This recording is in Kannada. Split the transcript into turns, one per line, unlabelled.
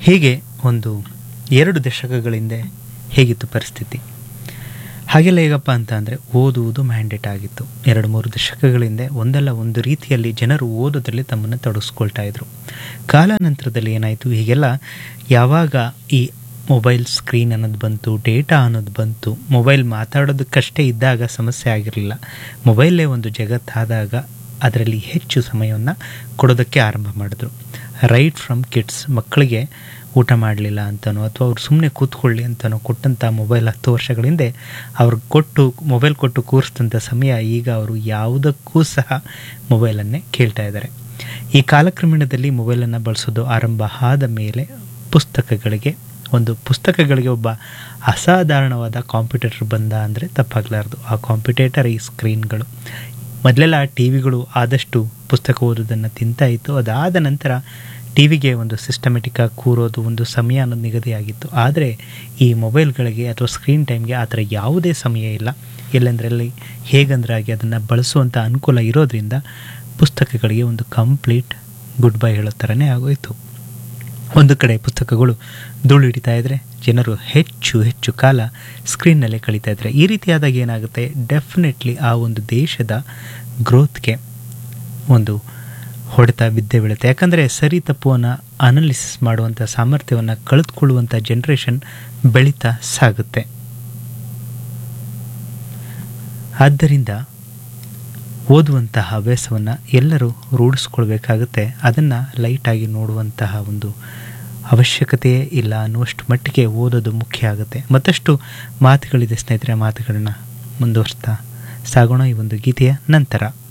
ಹೀಗೆ ಒಂದು ಎರಡು ದಶಕಗಳ ಹಿಂದೆ ಹೇಗಿತ್ತು ಪರಿಸ್ಥಿತಿ ಹಾಗೆಲ್ಲ ಹೇಗಪ್ಪ ಅಂತ ಅಂದರೆ ಓದುವುದು ಮ್ಯಾಂಡೇಟ್ ಆಗಿತ್ತು ಎರಡು ಮೂರು ದಶಕಗಳ ಹಿಂದೆ ಒಂದಲ್ಲ ಒಂದು ರೀತಿಯಲ್ಲಿ ಜನರು ಓದೋದ್ರಲ್ಲಿ ತಮ್ಮನ್ನು ತೊಡಗಿಸ್ಕೊಳ್ತಾ ಇದ್ರು ಕಾಲಾನಂತರದಲ್ಲಿ ಏನಾಯಿತು ಹೀಗೆಲ್ಲ ಯಾವಾಗ ಈ ಮೊಬೈಲ್ ಸ್ಕ್ರೀನ್ ಅನ್ನೋದು ಬಂತು ಡೇಟಾ ಅನ್ನೋದು ಬಂತು ಮೊಬೈಲ್ ಮಾತಾಡೋದಕ್ಕಷ್ಟೇ ಇದ್ದಾಗ ಸಮಸ್ಯೆ ಆಗಿರಲಿಲ್ಲ ಮೊಬೈಲೇ ಒಂದು ಜಗತ್ತಾದಾಗ ಅದರಲ್ಲಿ ಹೆಚ್ಚು ಸಮಯವನ್ನು ಕೊಡೋದಕ್ಕೆ ಆರಂಭ ಮಾಡಿದ್ರು ರೈಟ್ ಫ್ರಮ್ ಕಿಡ್ಸ್ ಮಕ್ಕಳಿಗೆ ಊಟ ಮಾಡಲಿಲ್ಲ ಅಂತನೋ ಅಥವಾ ಅವ್ರು ಸುಮ್ಮನೆ ಕೂತ್ಕೊಳ್ಳಿ ಅಂತನೋ ಕೊಟ್ಟಂಥ ಮೊಬೈಲ್ ಹತ್ತು ವರ್ಷಗಳ ಹಿಂದೆ ಅವ್ರಿಗೆ ಕೊಟ್ಟು ಮೊಬೈಲ್ ಕೊಟ್ಟು ಕೂರಿಸಿದಂಥ ಸಮಯ ಈಗ ಅವರು ಯಾವುದಕ್ಕೂ ಸಹ ಮೊಬೈಲನ್ನೇ ಕೇಳ್ತಾ ಇದ್ದಾರೆ ಈ ಕಾಲಕ್ರಮೇಣದಲ್ಲಿ ಮೊಬೈಲನ್ನು ಬಳಸೋದು ಆರಂಭ ಆದ ಮೇಲೆ ಪುಸ್ತಕಗಳಿಗೆ ಒಂದು ಪುಸ್ತಕಗಳಿಗೆ ಒಬ್ಬ ಅಸಾಧಾರಣವಾದ ಕಾಂಪಿಟೇಟರ್ ಬಂದ ಅಂದರೆ ತಪ್ಪಾಗಲಾರ್ದು ಆ ಕಾಂಪಿಟೇಟರ್ ಈ ಸ್ಕ್ರೀನ್ಗಳು ಮೊದಲೆಲ್ಲ ಟಿ ವಿಗಳು ಆದಷ್ಟು ಪುಸ್ತಕ ಓದೋದನ್ನು ತಿಂತಾ ಇತ್ತು ಅದಾದ ನಂತರ ಟಿ ವಿಗೆ ಒಂದು ಸಿಸ್ಟಮೆಟಿಕ್ಕಾಗಿ ಕೂರೋದು ಒಂದು ಸಮಯ ಅನ್ನೋದು ನಿಗದಿಯಾಗಿತ್ತು ಆದರೆ ಈ ಮೊಬೈಲ್ಗಳಿಗೆ ಅಥವಾ ಸ್ಕ್ರೀನ್ ಟೈಮ್ಗೆ ಆ ಥರ ಯಾವುದೇ ಸಮಯ ಇಲ್ಲ ಎಲ್ಲೆಂದರಲ್ಲಿ ಹೇಗಂದ್ರಾಗಿ ಅದನ್ನು ಬಳಸುವಂಥ ಅನುಕೂಲ ಇರೋದ್ರಿಂದ ಪುಸ್ತಕಗಳಿಗೆ ಒಂದು ಕಂಪ್ಲೀಟ್ ಗುಡ್ ಬೈ ಹೇಳೋ ಥರನೇ ಆಗೋಯಿತು ಒಂದು ಕಡೆ ಪುಸ್ತಕಗಳು ಧೂಳು ಹಿಡಿತಾ ಇದ್ದರೆ ಜನರು ಹೆಚ್ಚು ಹೆಚ್ಚು ಕಾಲ ಸ್ಕ್ರೀನ್ನಲ್ಲೇ ಕಳೀತಾ ಇದ್ದಾರೆ ಈ ರೀತಿಯಾದಾಗ ಏನಾಗುತ್ತೆ ಡೆಫಿನೆಟ್ಲಿ ಆ ಒಂದು ದೇಶದ ಗ್ರೋತ್ಗೆ ಒಂದು ಹೊಡೆತ ಬಿದ್ದೇ ಬೀಳುತ್ತೆ ಯಾಕಂದರೆ ಸರಿ ತಪ್ಪುವನ್ನು ಅನಾಲಿಸಿಸ್ ಮಾಡುವಂಥ ಸಾಮರ್ಥ್ಯವನ್ನು ಕಳೆದುಕೊಳ್ಳುವಂಥ ಜನ್ರೇಷನ್ ಬೆಳೀತಾ ಸಾಗುತ್ತೆ ಆದ್ದರಿಂದ ಓದುವಂತಹ ಹವ್ಯಾಸವನ್ನು ಎಲ್ಲರೂ ರೂಢಿಸ್ಕೊಳ್ಬೇಕಾಗುತ್ತೆ ಅದನ್ನು ಲೈಟಾಗಿ ನೋಡುವಂತಹ ಒಂದು ಅವಶ್ಯಕತೆಯೇ ಇಲ್ಲ ಅನ್ನುವಷ್ಟು ಮಟ್ಟಿಗೆ ಓದೋದು ಮುಖ್ಯ ಆಗುತ್ತೆ ಮತ್ತಷ್ಟು ಮಾತುಗಳಿದೆ ಸ್ನೇಹಿತರೆ ಮಾತುಗಳನ್ನ ಮುಂದುವರಿಸ್ತಾ ಸಾಗೋಣ ಈ ಒಂದು ಗೀತೆಯ ನಂತರ